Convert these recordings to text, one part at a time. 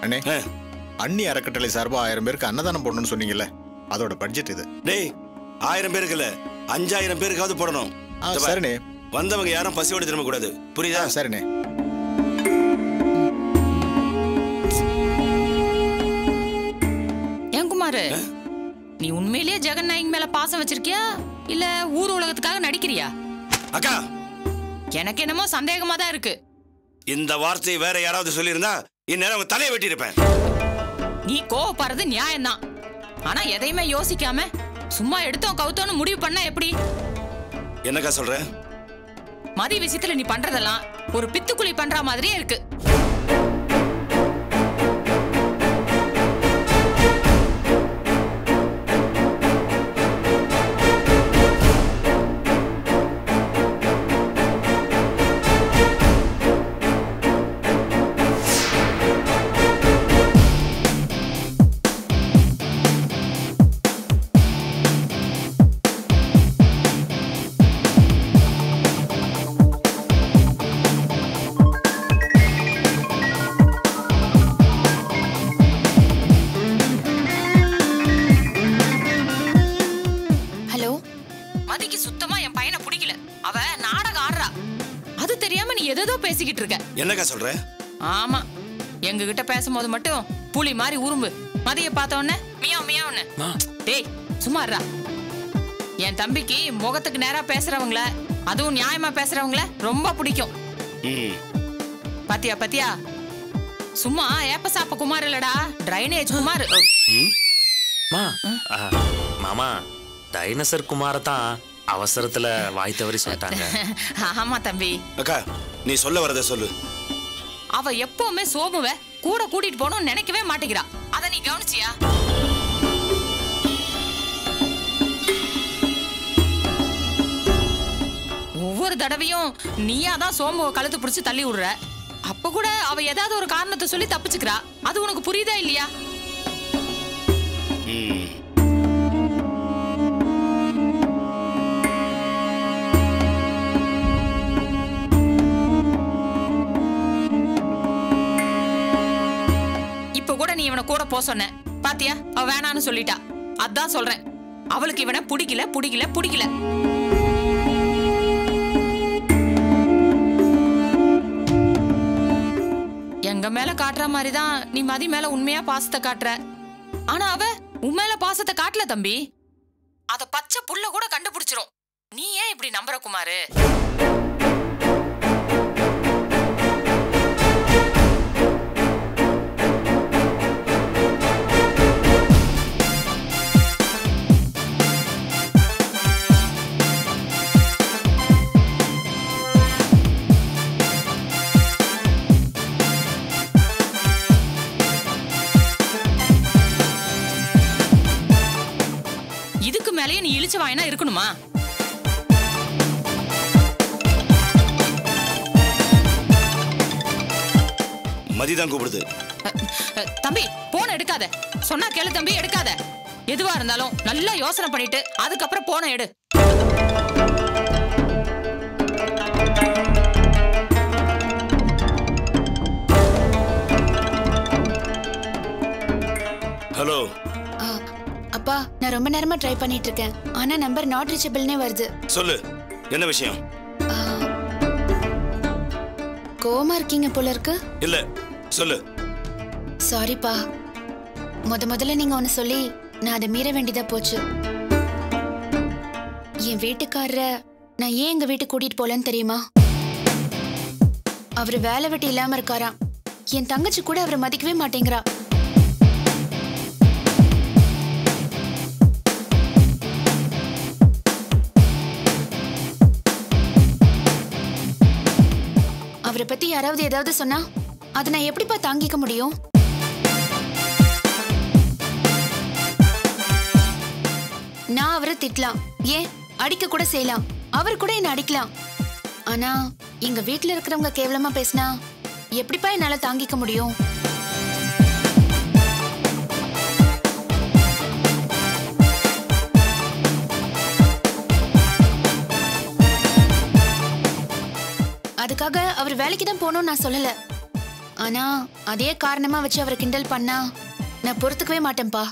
அண்ணே ஆ. அண்ணி அறக்கட்டளை சார்பா ஆயிரம் பேருக்கு அன்னதானம் போடணும்னு சொன்னீங்கல்ல அதோட பட்ஜெட் இது டேய் ஆயிரம் பேருக்கு இல்ல அஞ்சாயிரம் பேருக்காவது போடணும் ஆ இந்த பாரு, சரிண்ணே வந்தவங்க யாரும் பசியோட திரும்ப கூடாது புரியுதா ஆ சரிண்ணே ஏன் குமாரு நீ உண்மையிலேயே ஜெகன் நாயக் மேல பாசம் வச்சிருக்கியா இல்ல ஊர் உலகத்துக்காக நடிக்கிறியா அக்கா எனக்கு என்னமோ சந்தேகமா தான் இருக்கு இந்த வார்த்தையை வேற யாராவது சொல்லியிருந்தா இந்நேரம் அவங்க தலையை வெட்டியிருப்பேன் நீ கோவப்படுறது நியாயம்தான் ஆனா எதையுமே யோசிக்காம சும்மா எடுத்தோம் கவுத்தோன்னு முடிவு பண்ணா எப்படி என்னக்கா சொல்ற மதி விஷயத்துல நீ பண்றதெல்லாம் ஒரு பித்துக்குழி பண்ற மாதிரியே இருக்கு ஹலோ மதிக்கு சுத்தமா என் பையனை பிடிக்கல அவ நாடகம் ஆடுறா அது தெரியாம நீ எதேதோ பேசிக்கிட்டு இருக்க என்னக்கா சொல்ற ஆமா எங்க கிட்ட பேசும்போது மட்டும் புலி மாதிரி உரும்பு மதிய பார்த்த உடனே மியாவ் மியாவ்னு டேய் சும்மா இருடா என் தம்பிக்கு முகத்துக்கு நேரா பேசுறவங்கள அதுவும் நியாயமா பேசுறவங்கள ரொம்ப பிடிக்கும் ம் பாத்தியா பாத்தியா சும்மா ஏப்ப சாப்ப குமார் இல்லடா டிரைனேஜ் குமார் மா ஆ, மாமா டைனசர் குமார தான் அவசரத்துல வாய் தவறி சொல்லிட்டாங்க ஆமா தம்பி அக்கா நீ சொல்ல வரத சொல்லு அவ எப்பவுமே சோமுவ கூட கூட்டிட்டு போகணும்னு நினைக்கவே மாட்டேங்கிறா அத நீ கவனிச்சியா ஒவ்வொரு தடவையும் நீயா தான் சோமுவ கழுத்து பிடிச்சு தள்ளி விடுற அப்ப கூட அவ ஏதாவது ஒரு காரணத்தை சொல்லி தப்பிச்சுக்கிறா அது உனக்கு புரியுதா இல்லையா ம் இப்ப கூட நீ இவனை கூட போ சொன்ன பாத்தியா அவ வேணான்னு சொல்லிட்டா அதான் சொல்றேன் அவளுக்கு இவனை பிடிக்கல பிடிக்கல பிடிக்கல எங்க மேல காட்டுற மாதிரி தான் நீ மதி மேல உண்மையா பாசத்தை காட்டுற ஆனா அவ உன் மேல பாசத்தை காட்டல தம்பி அத பச்சை புள்ள கூட கண்டுபிடிச்சிரும் நீ ஏன் இப்படி நம்புற குமாரு இதுக்கு மேலயே நீ இழிச்ச வாயினா இருக்கணுமா மதி தான் கூப்பிடுது அ, அ, தம்பி போன எடுக்காத சொன்னா கேளு தம்பி எடுக்காத எதுவா இருந்தாலும் நல்லா யோசனை பண்ணிட்டு அதுக்கப்புறம் போன எடு ஹலோ ஆ, அப்பா நான் ரொம்ப நேரமா ட்ரை பண்ணிட்டு இருக்கேன் ஆனா நம்பர் நாட் ரீச்சபிள்னே வருது சொல்லு என்ன விஷயம் ஆ, கோவமா இருக்கீங்க போல இருக்கு இல்ல சொல்லு சாரிப்பா முத முதல்ல நீங்க ஒன்னு சொல்லி நான் அதை மீற வேண்டியதா போச்சு என் வீட்டுக்காரர நான் ஏன் எங்க வீட்டுக்கு கூட்டிட்டு போலன்னு தெரியுமா அவரு வேலை வெட்டி இல்லாம இருக்காராம் என் தங்கச்சி கூட அவரை மதிக்கவே மாட்டேங்கிறா அவரை பத்தி யாராவது ஏதாவது சொன்னா அதை நான் எப்படிப்பா தாங்கிக்க முடியும் நான் அவரை திட்டலாம் ஏன் அடிக்க கூட செய்யலாம் அவர் கூட என்ன அடிக்கலாம் ஆனா எங்க வீட்ல இருக்கிறவங்க கேவலமா பேசினா எப்படிப்பா என்னால தாங்கிக்க முடியும் அதுக்காக அவர் வேலைக்கு தான் போகணும்னு நான் சொல்லல ஆனா அதே காரணமா வச்சு அவரை கிண்டல் பண்ணா நான் பொறுத்துக்கவே மாட்டேன்ப்பா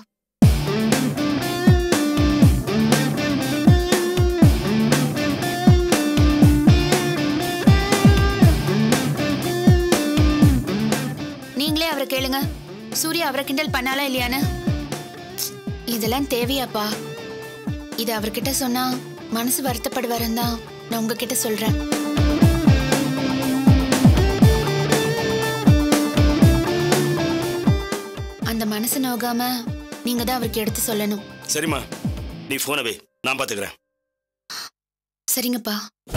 நீங்களே அவரை கேளுங்க சூர்யா அவரை கிண்டல் பண்ணாலா இல்லையான்னு இதெல்லாம் தேவையாப்பா இது அவர்கிட்ட சொன்னா மனசு வருத்தப்படுவாருன்னு தான் நான் உங்ககிட்ட சொல்றேன் அந்த மனசு நோகாம நீங்க தான் அவருக்கு எடுத்து சொல்லணும் சரிம்மா நீ போனை வை நான் பாத்துக்கிறேன் சரிங்கப்பா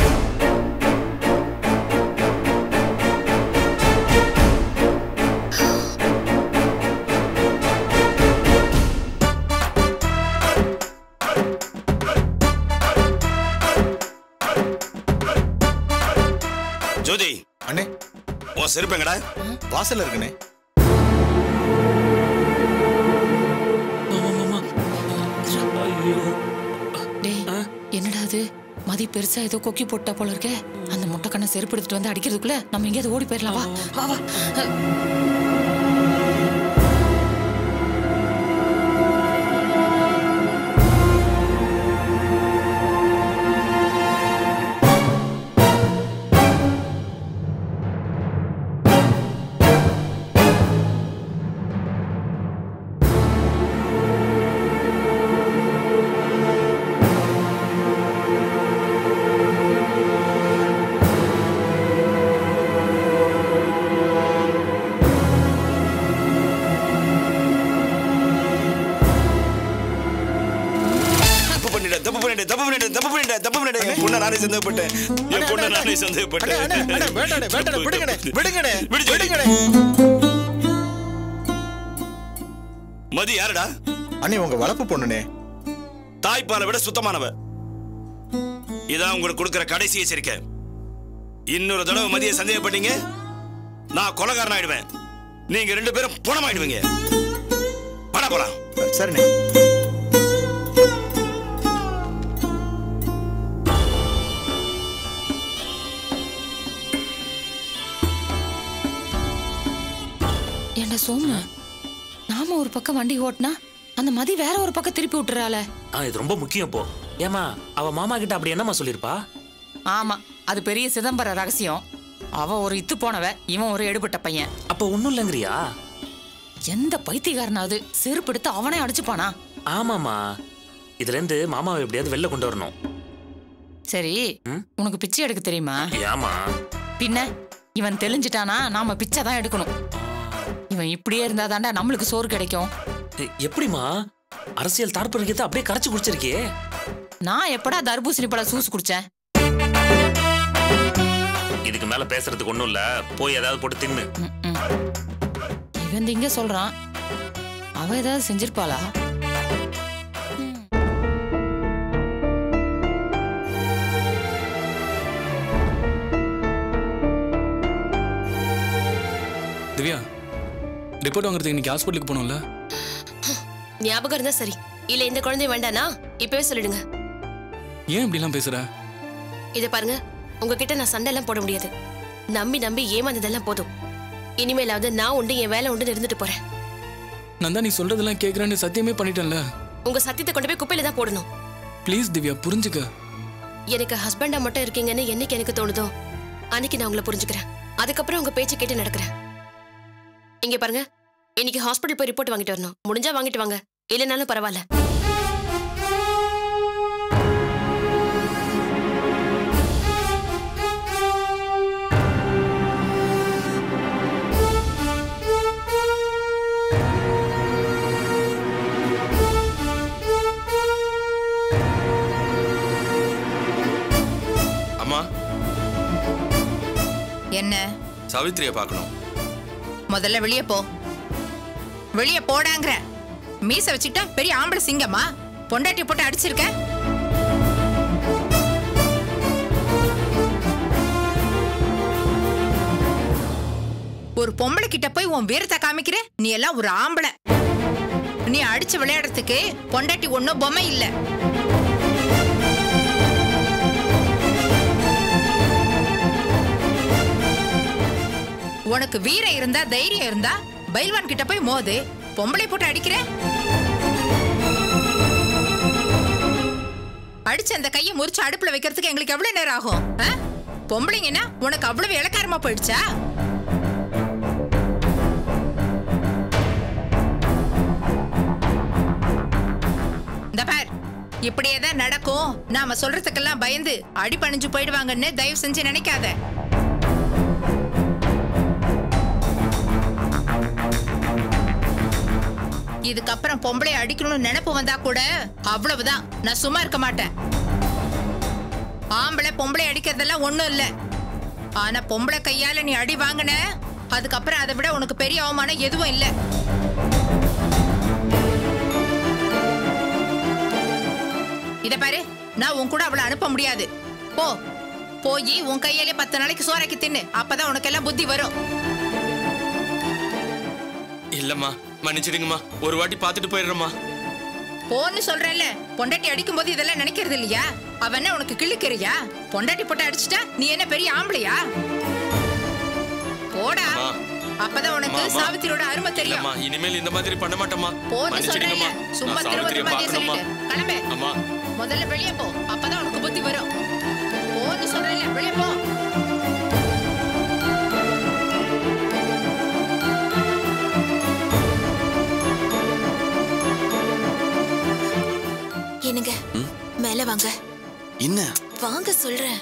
ஜோதி அண்ணே உன் செருப்பங்கடா வாசல்ல இருக்குண்ணே டேய் என்னடா அது மதி பெருசா ஏதோ கொக்கி போட்டா போல இருக்க அந்த முட்டைக்கண்ணை செருப்பு எடுத்துட்டு வந்து அடிக்கிறதுக்குள்ள நம்ம எங்கேயாவது ஓடி போயிடலாம் வா வா வா தப்பு பண்ணிட்டேன் தப்பு பண்ணிட்டேன் தப்பு பண்ணிட்டேன் தப்பு பண்ணிட்டேன் தப்பு பண்ணிட்டேன் என் பொண்ணை நானே சந்தேகப்பட்டேன் என் பொண்ணை நானே அண்ணே, அண்ணே, சந்தேகப்பட்டேன் அண்ணே, வேண்டாண்ணே, வேண்டாண்ணே, விடுங்கண்ணே, விடுங்கண்ணே, விடு ஜோதி. விடுங்கண்ணே. மதி யாருடா அண்ணே உங்க வளர்ப்பு பொண்ணுனே தாய்ப்பாலை விட சுத்தமானவ இதான் உங்களுக்கு கொடுக்கிற கடைசி எச்சரிக்கை இன்னொரு தடவை மதிய சந்தேகப்பட்டீங்க நான் கொலகாரன் ஆயிடுவேன் நீங்க ரெண்டு பேரும் பணமாயிடுவீங்க பண போலாம் சரிண்ணே ஏண்டா சோமு நாம ஒரு பக்கம் வண்டி ஓட்டினா அந்த மதி வேற ஒரு பக்கம் திருப்பி விட்டுறாள ஆ இது ரொம்ப முக்கியம் இப்போ ஏமா அவ மாமா கிட்ட அப்படி என்னம்மா சொல்லிருப்பா ஆமா அது பெரிய சிதம்பர ரகசியம் அவ ஒரு இத்து போனவ இவன் ஒரு எடுபட்ட பையன் அப்ப ஒண்ணும் இல்லைங்கிறியா எந்த பைத்தியக்காரனாவது செருப்பு எடுத்து அவனே அடிச்சுப்பானா ஆமாமா இதுல இருந்து மாமாவை எப்படியாவது வெளில கொண்டு வரணும் சரி ம்? உனக்கு பிச்சை எடுக்க தெரியுமா ஏமா பின்ன இவன் தெளிஞ்சிட்டானா நாம பிச்சை தான் எடுக்கணும் இவன் இப்படியே இருந்தா தாண்டா நம்மளுக்கு சோறு கிடைக்கும் எப்படிமா அரசியல் தாற்பயத்தை அப்படியே கரைச்சு குடிச்சிருக்கியே நான் எப்படா தர்பூசணி பழ சூஸ் குடிச்சேன் இதுக்கு மேல பேசுறதுக்கு ஒண்ணும் இல்ல போய் ஏதாவது போட்டு தின்னு ம், ம். இவன் இங்க சொல்றான் அவ ஏதாவது செஞ்சிருப்பாளா திவ்யா ரிப்போர்ட் வாங்குறதுக்கு இன்னைக்கு ஹாஸ்பிட்டலுக்கு போனோம்ல ஞாபகம் இருந்தா சரி இல்ல இந்த குழந்தை வேண்டானா இப்பவே சொல்லிடுங்க ஏன் இப்படிலாம் பேசுற இத பாருங்க உங்ககிட்ட நான் சண்டை எல்லாம் போட முடியாது நம்பி நம்பி ஏமாந்ததெல்லாம் போதும் இனிமேலாவது நான் உண்டு என் வேலை உண்டு இருந்துட்டு போறேன் நான் தான் நீ சொல்றதெல்லாம் கேட்குறேன்னு சத்தியமே பண்ணிட்டேன்ல உங்க சத்தியத்தை கொண்டு போய் குப்பையில தான் போடணும் ப்ளீஸ் திவ்யா புரிஞ்சுக்க எனக்கு ஹஸ்பண்டா மட்டும் இருக்கீங்கன்னு என்னைக்கு எனக்கு தோணுதோ அன்னைக்கு நான் உங்களை புரிஞ்சுக்கிறேன் அதுக்கப்புறம் உங்க பேச்சு கேட்டு நடக்கிறேன் இங்க பாருங்க இன்னைக்கு ஹாஸ்பிட்டல் போய் ரிப்போர்ட் வாங்கிட்டு வரணும் முடிஞ்சா வாங்கிட்டு வாங்க இல்லைனாலும் பரவாயில்ல அம்மா என்ன சாவித்திரிய பார்க்கணும் முதல்ல வெளியே போ வெளியே போடாங்கிற மீச வச்சுக்கிட்டா பெரிய ஆம்பளை சிங்கமா பொண்டாட்டி போட்டு அடிச்சிருக்க ஒரு பொம்பளை கிட்ட போய் உன் வீரத்தை காமிக்கிற நீ எல்லாம் ஒரு ஆம்பளை நீ அடிச்சு விளையாடுறதுக்கு பொண்டாட்டி ஒன்னும் பொம்மை இல்ல உனக்கு வீரம் இருந்தா தைரியம் இருந்தா பைல்வான் கிட்ட போய் மோது பொம்பளை போட்டு அடிக்கிற அடிச்சு அந்த கையை முறிச்சு அடுப்புல வைக்கிறதுக்கு எங்களுக்கு எவ்வளவு நேரம் ஆகும் ஆ? பொம்பளைங்கன்னா உனக்கு அவ்வளவு இலக்காரமா போயிடுச்சா இந்த பார் இப்படியே தான் நடக்கும் நாம சொல்றதுக்கெல்லாம் பயந்து அடி பணிஞ்சு போயிடுவாங்கன்னு தயவு செஞ்சு நினைக்காத இதுக்கப்புறம் பொம்பளை அடிக்கணும்னு நினைப்பு வந்தா கூட அவ்வளவுதான் நான் சும்மா இருக்க மாட்டேன் ஆம்பளை பொம்பளை அடிக்கிறதெல்லாம் ஒண்ணும் இல்ல ஆனா பொம்பளை கையால நீ அடி வாங்கின அதுக்கப்புறம் அதை விட உனக்கு பெரிய அவமானம் எதுவும் இல்ல இத பாரு நான் உன் கூட அவளை அனுப்ப முடியாது போ போய் உன் கையாலே பத்து நாளைக்கு சோறாக்கி தின்னு அப்பதான் உனக்கு எல்லாம் புத்தி வரும் இல்லம்மா மன்னிச்சிடுங்கம்மா ஒரு வாட்டி பார்த்துட்டு போயிடுறேம்மா போன்னு சொல்றேன்ல பொண்டாட்டி அடிக்கும் போது இதெல்லாம் நினைக்கிறது இல்லையா அவன் என்ன உனக்கு கிள்ளுக்கிறியா பொண்டாட்டி போட்டு அடிச்சிட்டா நீ என்ன பெரிய ஆம்பளையா போடா அம்மா. அப்பதான் உனக்கு அம்மா, அம்மா. சாவித்திரியோட அருமை தெரியும் இல்லம்மா இனிமேல் இந்த மாதிரி பண்ண மாட்டேம்மா போன்னு சொல்றேன்ல மன்னிச்சிடுங்கம்மா சும்மா நான் திரும்ப சாவித்திரியை திரும்ப பார்க்கணும்மா சொல்லிட்டு கிளம்பு அம்மா முதல்ல வெளியே போ அப்பதான் உனக்கு புத்தி வரும் போன்னு சொல்றேன்ல வெளியே போ என்னங்க மேல வாங்க என்ன வாங்க சொல்றேன்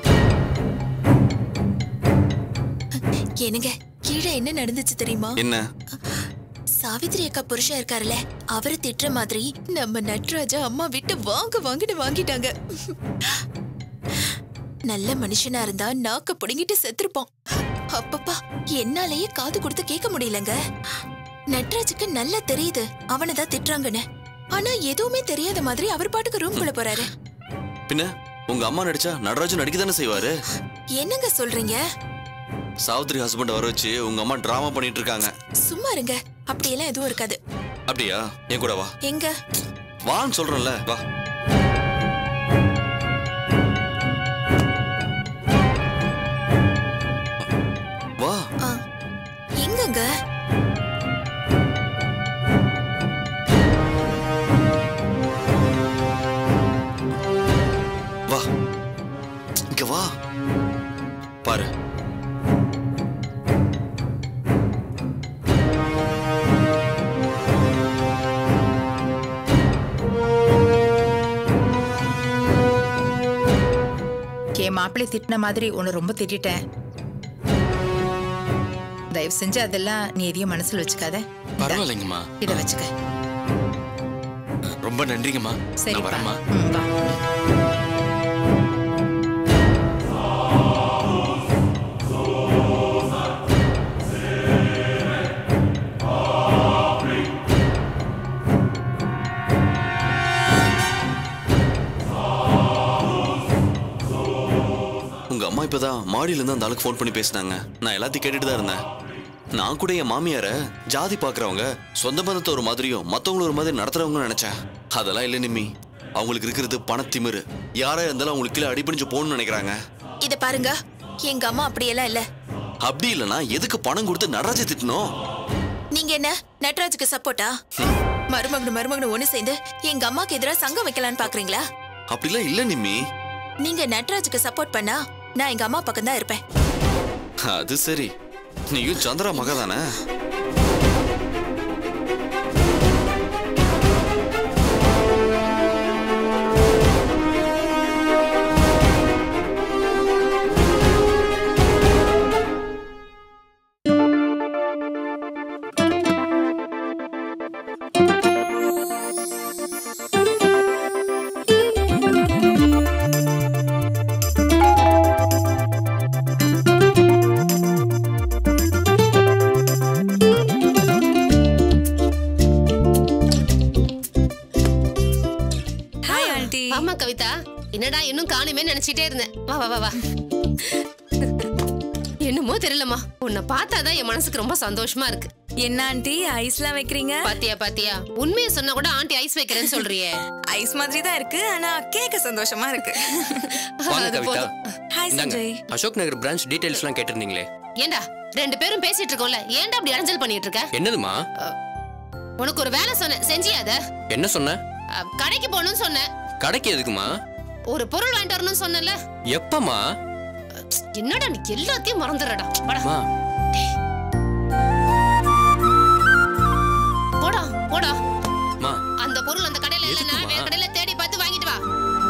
என்னங்க கீழே என்ன நடந்துச்சு தெரியுமா என்ன சாவித்ரி அக்கா புருஷன் இருக்காருல்ல அவரு திட்டுற மாதிரி நம்ம நட்ராஜா அம்மா விட்டு வாங்க வாங்கிட்டு வாங்கிட்டாங்க நல்ல மனுஷனா இருந்தா நாக்க புடுங்கிட்டு செத்துருப்போம் அப்பப்பா என்னாலேயே காது கொடுத்து கேட்க முடியலங்க நட்ராஜுக்கு நல்லா தெரியுது அவனை தான் திட்டுறாங்கன்னு ஆனா எதுவுமே தெரியாத மாதிரி அவர் பாட்டுக்கு ரூம்குள்ள போறாரு பின்ன உங்க அம்மா நடிச்சா நடராஜன் நடிக்க தானே செய்வாரு என்னங்க சொல்றீங்க சாவித்ரி ஹஸ்பண்ட் வர வச்சு உங்க அம்மா டிராமா பண்ணிட்டு இருக்காங்க சும்மா இருங்க அப்படியெல்லாம் எதுவும் இருக்காது அப்படியா என் கூட வா எங்க வான்னு சொல்றேன்ல வா வா ஆ, எங்கங்க வா இங்க வா பாரு என் மாப்பிள்ளை திட்டின மாதிரி உன்னை ரொம்ப திட்டிட்டேன் தயவு செஞ்சு அதெல்லாம் நீ எதையும் மனசுல வச்சுக்காத இந்தா, பரவாயில்லைங்கம்மா இத வச்சுக்க ரொம்ப நன்றிங்கம்மா நான் சரிப்பா வரேம்மா ம், வா உங்க அம்மா இப்பதான் மாடியில இருந்து அந்த ஆளுக்கு ஃபோன் பண்ணி பேசினாங்க நான் எல்லாத்தையும் கேட்டுட்டு தான் இருந்தேன் நான் கூட என் மாமியார ஜாதி பாக்குறவங்க சொந்த பந்தத்தை ஒரு மாதிரியும் மத்தவங்கள ஒரு மாதிரி நடத்துறவங்க நினைச்சேன் அதெல்லாம் இல்லை நிம்மி அவங்களுக்கு இருக்கிறது பணத்திமிரு யாரா இருந்தாலும் அவங்களுக்கு கீழே அடிபணிஞ்சு போகணும்னு நினைக்கிறாங்க இத பாருங்க எங்க அம்மா அப்படியெல்லாம் இல்ல அப்படி இல்லைன்னா எதுக்கு பணம் கொடுத்து நடராஜை திட்டணும் நீங்க என்ன நட்ராஜுக்கு சப்போர்ட்டா மருமகனு மருமகனு ஒண்ணு சேர்ந்து எங்க அம்மாக்கு எதிரா சங்கம் வைக்கலான்னு பாக்குறீங்களா அப்படிலாம் இல்லை நிம்மி நீங்க நட்ராஜுக்கு சப்போர்ட் பண்ணா நான் எங்க அம்மா பக்கம் தான் இருப்பேன் அது சரி நீயும் சந்திரா மக தானே ஹாய் ஆண்டி ஆமா கவிதா என்னடா இன்னும் காணுமே நினைச்சிட்டே இருந்தேன் வா வா வா வா என்னமோ தெரியலம்மா உன்னை பார்த்தாதான் என் மனசுக்கு ரொம்ப சந்தோஷமா இருக்கு என்ன ஆண்டி ஐஸ்லாம் வைக்கிறீங்க பாத்தியா பாத்தியா உண்மையை சொன்னா கூட ஆண்டி ஐஸ் வைக்கிறேன்னு சொல்றியே ஐஸ் மாதிரி தான் இருக்கு ஆனா கேட்க சந்தோஷமா இருக்கு வாங்க அது கவிதா போதும். ஹாய் இந்தாங்க சஞ்சய் அசோக் நகர் பிரான்ச் டீடைல்ஸ்லாம் கேட்டிருந்தீங்களே ஏண்டா ரெண்டு பேரும் பேசிட்டு இருக்கோம்ல ஏன்டா அப்படி அடைஞ்சல் பண்ணிட்டு இருக்க என்னதுமா உனக்கு ஒரு வேலை சொன்னேன் செஞ்சியா அத என்ன சொன்ன அஹ், கடைக்கு போகணும்னு சொன்னேன் கடைக்கு எதுக்குமா ஒரு பொருள் வாங்கிட்டு வரணும்னு சொன்னேன்ல எப்பமா என்னடா நீ எல்லாத்தையும் மறந்துடுறடா வாடா மா போடா போடா மா அந்த பொருள் அந்த கடையில இல்லைன்னா எதுக்குமா? வேற கடையில தேடி பார்த்து வாங்கிட்டு வா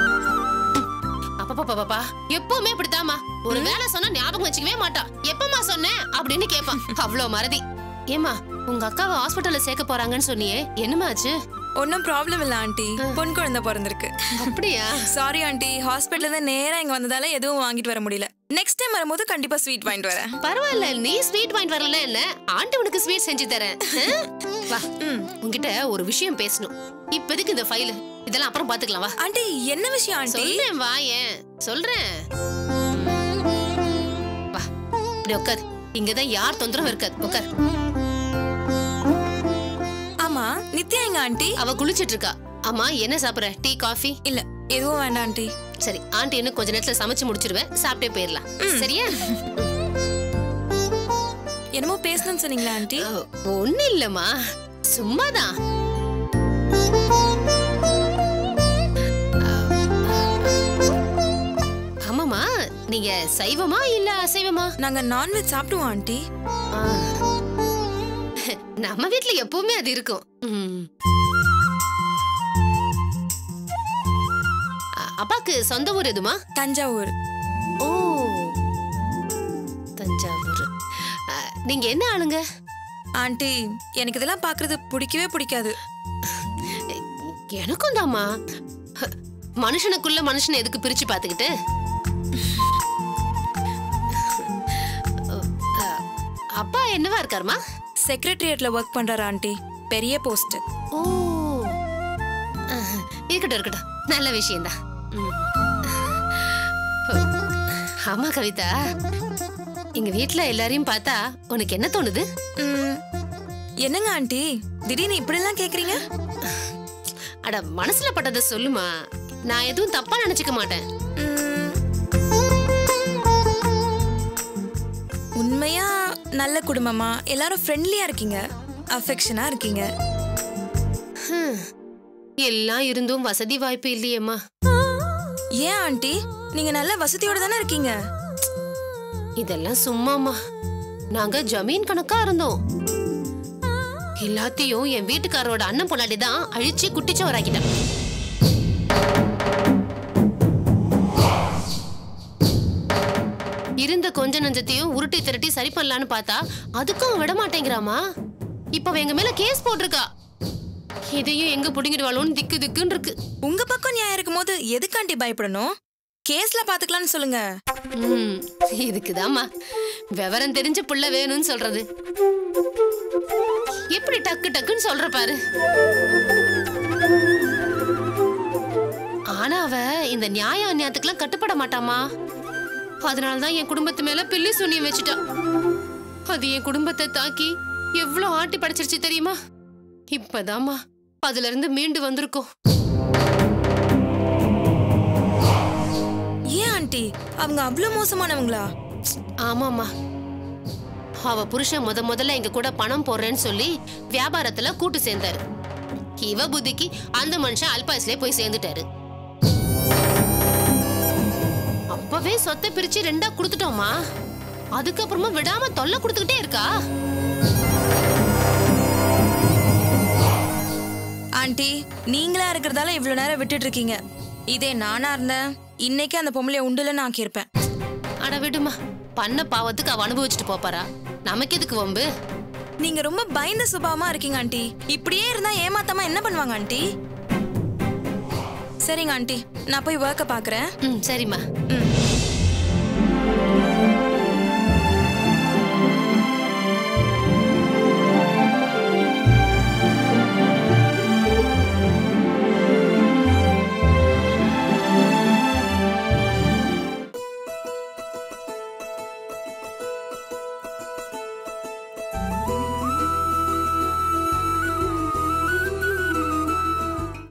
அப்பா பாப்பா எப்பவுமே இப்படித்தாம்மா ஒரு வேலை சொன்னா ஞாபகம் வச்சுக்கவே மாட்டா எப்பமா சொன்னேன் அப்படின்னு கேட்பான் அவ்வளோ மறதி ஏமா உங்க அக்காவை ஹாஸ்பிட்டல்ல சேர்க்க போறாங்கன்னு சொன்னியே என்னமா ஆச்சு ஒன்றும் ப்ராப்ளம் இல்லை ஆண்டி பொன் குழந்தை பிறந்திருக்கு அப்படியா சாரி ஆண்டி ஹாஸ்பிட்டல்ல இருந்து நேரா இங்க வந்ததால எதுவும் வாங்கிட்டு வர முடியல நெக்ஸ்ட் டைம் வரும்போது கண்டிப்பா ஸ்வீட் வாங்கிட்டு வரேன் பரவாயில்ல நீ ஸ்வீட் வாங்கிட்டு வரல என்ன ஆண்டி உனக்கு ஸ்வீட் செஞ்சு தரேன் ஆ? வா உன்கிட்ட ஒரு விஷயம் பேசணும் இப்போதைக்கு இந்த ஃபைல் இதெல்லாம் அப்புறம் பாத்துக்கலாம் வா ஆண்டி என்ன விஷயம் ஆண்டி சொல்றேன் வா ஏன் சொல்றேன் வா இப்படி உட்கார் இங்கதான் யார் தொந்தரவும் இருக்காது உட்கார் ஆமா நித்யா எங்க ஆண்டி அவ குளிச்சிட்டு இருக்கா அம்மா என்ன சாப்பிடுற டீ காஃபி இல்ல எதுவும் வேண்டாம் ஆண்டி சரி ஆண்டி இன்னும் கொஞ்ச நேரத்துல சமைச்சு முடிச்சிருவேன் சாப்பிட்டே போயிடலாம் சரியா என்னமோ பேசணும்னு சொன்னீங்களா ஆண்டி ஒண்ணு இல்லம்மா சும்மாதான் ஆமாமா நீங்க சைவமா இல்ல அசைவமா நாங்க நான்வெஜ் சாப்பிடுவோம் ஆண்டி ஆ. நம்ம வீட்ல எப்பவுமே அது இருக்கும் ம். அ- அப்பாக்கு சொந்த ஊர் எதுமா தஞ்சாவூர் ஓ தஞ்சாவூர் அ, நீங்க என்ன ஆளுங்க ஆண்டி எனக்கு இதெல்லாம் பாக்குறது பிடிக்கவே பிடிக்காது எனக்கும் தாம்மா மனுஷனுக்குள்ள மனுஷனை எதுக்கு பிரிச்சு பார்த்துக்கிட்டு அ, அப்பா என்னவா இருக்காருமா செக்ரட்டரியேட்ல ஒர்க் பண்றாரு ஆண்டி பெரிய போஸ்ட் ஓ அஹ், இருக்கட்டும் இருக்கட்டும் நல்ல விஷயம்தான் ம். ஆமா கவிதா எங்க வீட்ல எல்லாரையும் பார்த்தா உனக்கு என்ன தோணுது என்னங்க ஆண்டி திடீர்னு இப்படிலாம் கேக்குறீங்க அட மனசுல பட்டதை சொல்லுமா நான் எதுவும் தப்பா நினைச்சுக்க மாட்டேன் உண்மையா நல்ல குடும்பமா எல்லாரும் ஃப்ரெண்ட்லியா இருக்கீங்க அஃபெக்ஷனா இருக்கீங்க ஹம். எல்லாம் இருந்தும் வசதி வாய்ப்பு இல்லையேம்மா ஏன் ஆண்டி நீங்க நல்ல வசதியோட தானே இருக்கீங்க இதெல்லாம் சும்மாமா நாங்க ஜமீன் கணக்கா இருந்தோம் எல்லாத்தையும் என் வீட்டுக்காரரோட அண்ணன் பொண்டாட்டி தான் அழிச்சு குட்டிச்சவராக்கிட்டான் இருந்த கொஞ்ச நஞ்சத்தையும் உருட்டி திரட்டி சரி பண்ணலான்னு பார்த்தா அதுக்கும் விட மாட்டேங்கிறாமா இப்ப அவ எங்க மேல கேஸ் போட்டிருக்கா இதையும் எங்க புடுங்கிடுவாளோன்னு திக்கு திக்குன்னு இருக்கு உங்க பக்கம் நியாயம் இருக்கும்போது எதுக்கு ஆண்டி பயப்படணும் கேஸ்ல பாத்துக்கலாம்னு சொல்லுங்க ம், இதுக்குதாம்மா விவரம் தெரிஞ்ச புள்ள வேணும்னு சொல்றது எப்படி டக்கு டக்குன்னு சொல்ற பாரு ஆனா அவ இந்த நியாய அநியாயத்துக்குலாம் கட்டுப்பட மாட்டாமா அதனாலதான் என் குடும்பத்து மேல பில்லி சூனியம் வச்சுட்டா அது என் குடும்பத்தை தாக்கி எவ்வளவு ஆட்டி படைச்சிருச்சு தெரியுமா இப்பதாம்மா அதுல இருந்து மீண்டு வந்திருக்கோம் ஏன் ஆண்டி அவங்க அவ்வளவு மோசமானவங்களா ஆமாமா அவ புருஷன் முத முதல்ல எங்க கூட பணம் போடுறேன்னு சொல்லி வியாபாரத்துல கூட்டு சேர்ந்தாரு இவ புத்திக்கு அந்த மனுஷன் அல்பாயுஸ்லயே போய் சேர்ந்துட்டாரு அப்பவே சொத்தை பிரிச்சு ரெண்டா கொடுத்துட்டோமா அதுக்கப்புறமா விடாம தொல்லை கொடுத்துக்கிட்டே இருக்கா ஆண்டி நீங்களா இருக்கிறதால இவ்வளவு நேரம் விட்டுட்டு இருக்கீங்க இதே நானா இருந்தேன் இன்னைக்கு அந்த பொம்பளைய உண்டுலன்னு ஆக்கியிருப்பேன் அட விடுமா பண்ண பாவத்துக்கு அவ அனுபவிச்சுட்டு போப்பாரா நமக்கு எதுக்கு வம்பு நீங்க ரொம்ப பயந்த சுபாவமா இருக்கீங்க ஆண்டி இப்படியே இருந்தா ஏமாத்தாம என்ன பண்ணுவாங்க ஆண்டி சரிங்க ஆண்டி நான் போய் ஒர்க்க பாக்குறேன் ம் சரிம்மா ம்